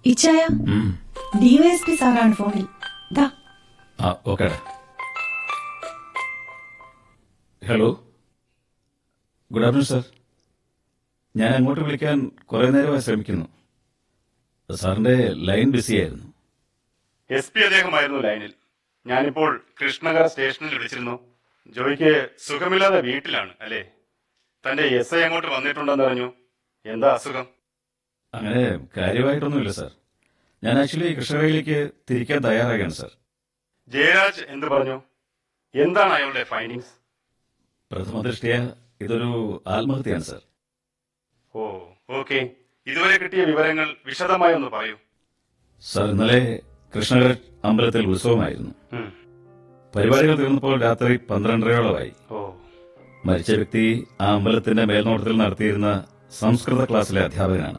ഇച്ചായ ഉം. ഡിവൈഎസ്പി സാറാണ് ഫോണിൽ ദാ ആ okay hello good afternoon sir ഞാൻ അങ്ങോട്ട് വിളിക്കാൻ കുറെ നേരമായി ശ്രമിക്കുന്നു സാറിന്റെ ലൈൻ ബിസി ആയിരുന്നു എസ് പി അദ്ദേഹമായിരുന്നു ലൈനിൽ ഞാനിപ്പോൾ കൃഷ്ണകര സ്റ്റേഷനിൽ വിളിച്ചിരുന്നു ജോയിക്ക് സുഖമില്ലാതെ വീട്ടിലാണ് അല്ലേ തന്റെ എസ് ഐ അങ്ങോട്ട് വന്നിട്ടുണ്ടെന്ന് പറഞ്ഞു എന്താ അസുഖം അങ്ങനെ കാര്യമായിട്ടൊന്നുമില്ല സാർ ഞാൻ ആക്ച്വലി കൃഷ്ണകയിലേക്ക് തിരിക്കാൻ തയ്യാറാകുകയാണ് സാർ ജയരാജ് എന്ത് പറഞ്ഞു എന്താണ് അയാളുടെ ഫൈൻഡിങ്സ് പ്രഥമ ദൃഷ്ടിയ ഇതൊരു ആത്മഹത്യയാണ് സാർ ഓ ഓക്കെ ഇതുവരെ കിട്ടിയ വിവരങ്ങൾ വിശദമായി ഒന്ന് പറയൂ സാർ ഇന്നലെ കൃഷ്ണകര അമ്പലത്തിൽ ഉത്സവമായിരുന്നു ഉം. പരിപാടികൾ തീർന്നപ്പോൾ രാത്രി പന്ത്രണ്ടരയോളമായി ഓ മരിച്ച വ്യക്തി ആ അമ്പലത്തിന്റെ മേൽനോട്ടത്തിൽ നടത്തിയിരുന്ന സംസ്കൃത ക്ലാസ്സിലെ അധ്യാപകനാണ്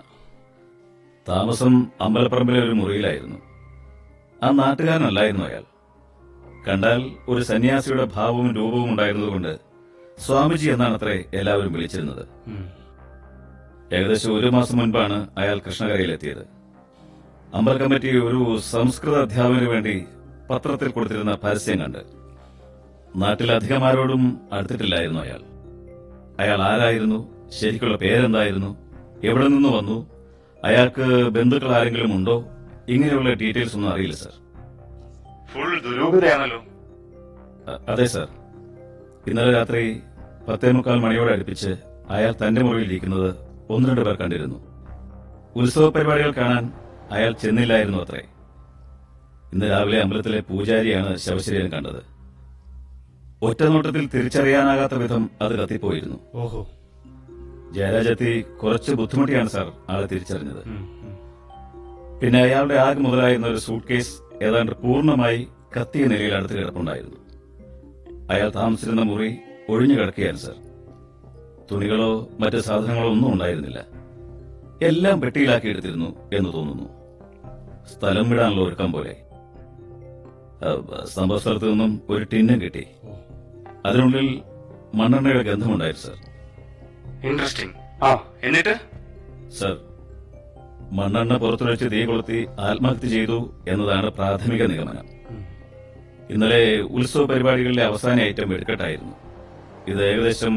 താമസം അമ്പലപ്പറമ്പിലെ ഒരു മുറിയിലായിരുന്നു ആ നാട്ടുകാരനല്ലായിരുന്നു അയാൾ കണ്ടാൽ ഒരു സന്യാസിയുടെ ഭാവവും രൂപവും ഉണ്ടായിരുന്നതുകൊണ്ട് സ്വാമിജി എന്നാണ് അത്രേ എല്ലാവരും വിളിച്ചിരുന്നത് ഉം. ഏകദേശം ഒരു മാസം മുൻപാണ് അയാൾ കൃഷ്ണകരയിലെത്തിയത് അമ്പൽ കമ്മിറ്റി ഒരു സംസ്കൃത അധ്യാപകന് വേണ്ടി പത്രത്തിൽ കൊടുത്തിരുന്ന പരസ്യം കണ്ട് നാട്ടിൽ അധികം ആരോടും അടുത്തിട്ടില്ലായിരുന്നു അയാൾ അയാൾ ആരായിരുന്നു ശരിക്കുള്ള പേരെന്തായിരുന്നു എവിടെ നിന്ന് വന്നു അയാൾക്ക് ബന്ധുക്കൾ ആരെങ്കിലും ഉണ്ടോ ഇങ്ങനെയുള്ള ഡീറ്റെയിൽസ് ഒന്നും അറിയില്ല സർ ഫുൾ ദുരൂഹതയാണല്ലോ അ- അതെ സർ ഇന്നലെ രാത്രി പത്തേ മുക്കാൽ മണിയോടെ അടുപ്പിച്ച് അയാൾ തന്റെ മുറിയിൽ ഇരിക്കുന്നത് ഒന്ന് രണ്ട് പേർ കണ്ടിരുന്നു ഉത്സവ പരിപാടികൾ കാണാൻ അയാൾ ചെന്നില്ലായിരുന്നു അത്രേ ഇന്ന് രാവിലെ അമ്പലത്തിലെ പൂജാരിയാണ് ശവശരീരം കണ്ടത് ഒറ്റ നോട്ടത്തിൽ തിരിച്ചറിയാനാകാത്ത വിധം അത് കത്തിപ്പോയിരുന്നു ഓഹോ ജയരാജെത്തി കുറച്ച് ബുദ്ധിമുട്ടിയാണ് സാർ ആളെ തിരിച്ചറിഞ്ഞത് പിന്നെ അയാളുടെ ആകെ മുതലായിരുന്ന ഒരു സൂട്ട് കേസ് ഏതാണ്ട് പൂർണ്ണമായി കത്തിയ നിലയിൽ അടുത്ത് കിടപ്പുണ്ടായിരുന്നു അയാൾ താമസിച്ചിരുന്ന മുറി ഒഴിഞ്ഞു കിടക്കുകയാണ് സർ തുണികളോ മറ്റ് സാധനങ്ങളോ ഒന്നും ഉണ്ടായിരുന്നില്ല എല്ലാം പെട്ടിയിലാക്കി എടുത്തിരുന്നു എന്ന് തോന്നുന്നു സ്ഥലം വിടാനുള്ള ഒരുക്കം പോലെ ആ, സംഭവ സ്ഥലത്ത് നിന്നും ഒരു ടിന്നും കിട്ടി അതിനുള്ളിൽ മണ്ണെണ്ണയുടെ ഗന്ധമുണ്ടായിരുന്നു സർ ഇൻട്രസ്റ്റിംഗ് ആ എന്നിട്ട് സർ മണ്ണെണ്ണ പുറത്തുവച്ച് തീ കൊളുത്തി ആത്മഹത്യ ചെയ്തു എന്നതാണ് പ്രാഥമിക നിഗമനം ഇന്നലെ ഉത്സവ പരിപാടികളിലെ അവസാന ഐറ്റം വെടിക്കെട്ടായിരുന്നു ഇത് ഏകദേശം